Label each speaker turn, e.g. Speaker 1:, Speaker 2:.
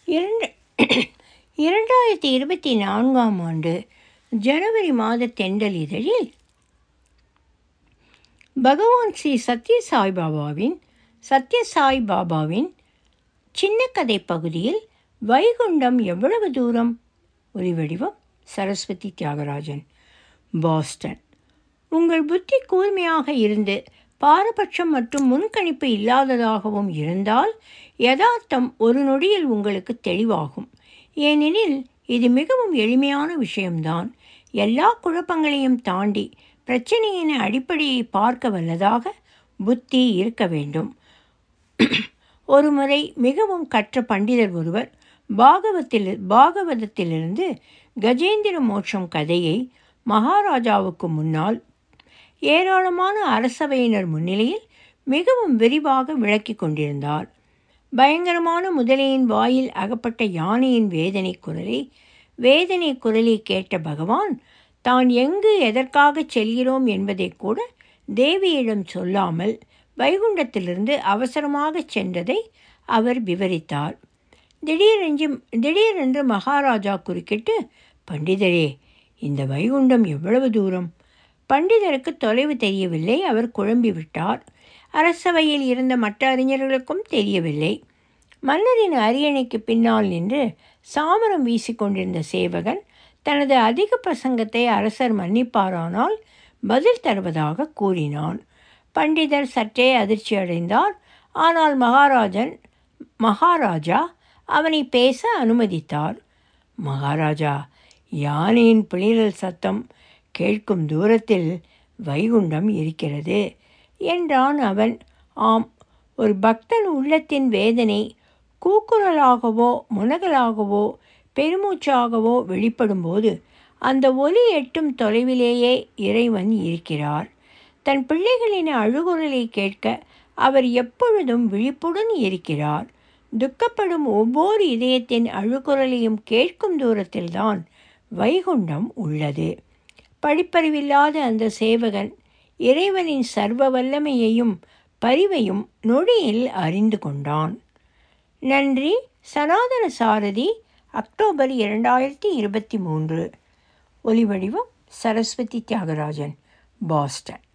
Speaker 1: இரண்டு இரண்டாயிரத்தி இருபத்தி நான்காம் ஆண்டு ஜனவரி மாத தெண்டல் இதழில் பகவான் ஸ்ரீ சத்ய சாய்பாபாவின் சத்ய சாய் பாபாவின் சின்ன கதை பகுதியில் வைகுண்டம் எவ்வளவு தூரம் ஒலிவடிவம் சரஸ்வதி தியாகராஜன் பாஸ்டன் உங்கள் புத்தி கூர்மையாக இருந்து பாரபட்சம் மற்றும் முன்கணிப்பு இல்லாததாகவும் இருந்தால் யதார்த்தம் ஒரு நொடியில் உங்களுக்கு தெளிவாகும் ஏனெனில் இது மிகவும் எளிமையான விஷயம்தான் எல்லா குழப்பங்களையும் தாண்டி பிரச்சனையின் அடிப்படையை பார்க்க வல்லதாக புத்தி இருக்க வேண்டும் ஒருமுறை மிகவும் கற்ற பண்டிதர் ஒருவர் பாகவத்தில் பாகவதத்திலிருந்து கஜேந்திர மோட்சம் கதையை மகாராஜாவுக்கு முன்னால் ஏராளமான அரசவையினர் முன்னிலையில் மிகவும் விரிவாக விளக்கி கொண்டிருந்தார் பயங்கரமான முதலையின் வாயில் அகப்பட்ட யானையின் வேதனை குரலை வேதனை குரலை கேட்ட பகவான் தான் எங்கு எதற்காக செல்கிறோம் என்பதை கூட தேவியிடம் சொல்லாமல் வைகுண்டத்திலிருந்து அவசரமாக சென்றதை அவர் விவரித்தார் திடீரென்று திடீரென்று மகாராஜா குறுக்கிட்டு பண்டிதரே இந்த வைகுண்டம் எவ்வளவு தூரம் பண்டிதருக்கு தொலைவு தெரியவில்லை அவர் குழம்பி விட்டார் அரசவையில் இருந்த மற்ற அறிஞர்களுக்கும் தெரியவில்லை மன்னரின் அரியணைக்கு பின்னால் நின்று சாமரம் வீசிக்கொண்டிருந்த சேவகன் தனது அதிக பிரசங்கத்தை அரசர் மன்னிப்பாரானால் பதில் தருவதாக கூறினான் பண்டிதர் சற்றே அதிர்ச்சி அடைந்தார் ஆனால் மகாராஜன் மகாராஜா அவனை பேச அனுமதித்தார் மகாராஜா யானையின் பிளிரல் சத்தம் கேட்கும் தூரத்தில் வைகுண்டம் இருக்கிறது என்றான் அவன் ஆம் ஒரு பக்தன் உள்ளத்தின் வேதனை கூக்குரலாகவோ முனகலாகவோ பெருமூச்சாகவோ வெளிப்படும்போது அந்த ஒலி எட்டும் தொலைவிலேயே இறைவன் இருக்கிறார் தன் பிள்ளைகளின் அழுகுரலை கேட்க அவர் எப்பொழுதும் விழிப்புடன் இருக்கிறார் துக்கப்படும் ஒவ்வொரு இதயத்தின் அழுகுரலையும் கேட்கும் தூரத்தில்தான் வைகுண்டம் உள்ளது படிப்பறிவில்லாத அந்த சேவகன் இறைவனின் சர்வ வல்லமையையும் பரிவையும் நொடியில் அறிந்து கொண்டான் நன்றி சனாதன சாரதி அக்டோபர் இரண்டாயிரத்தி இருபத்தி மூன்று ஒலிவடிவம் சரஸ்வதி தியாகராஜன் பாஸ்டன்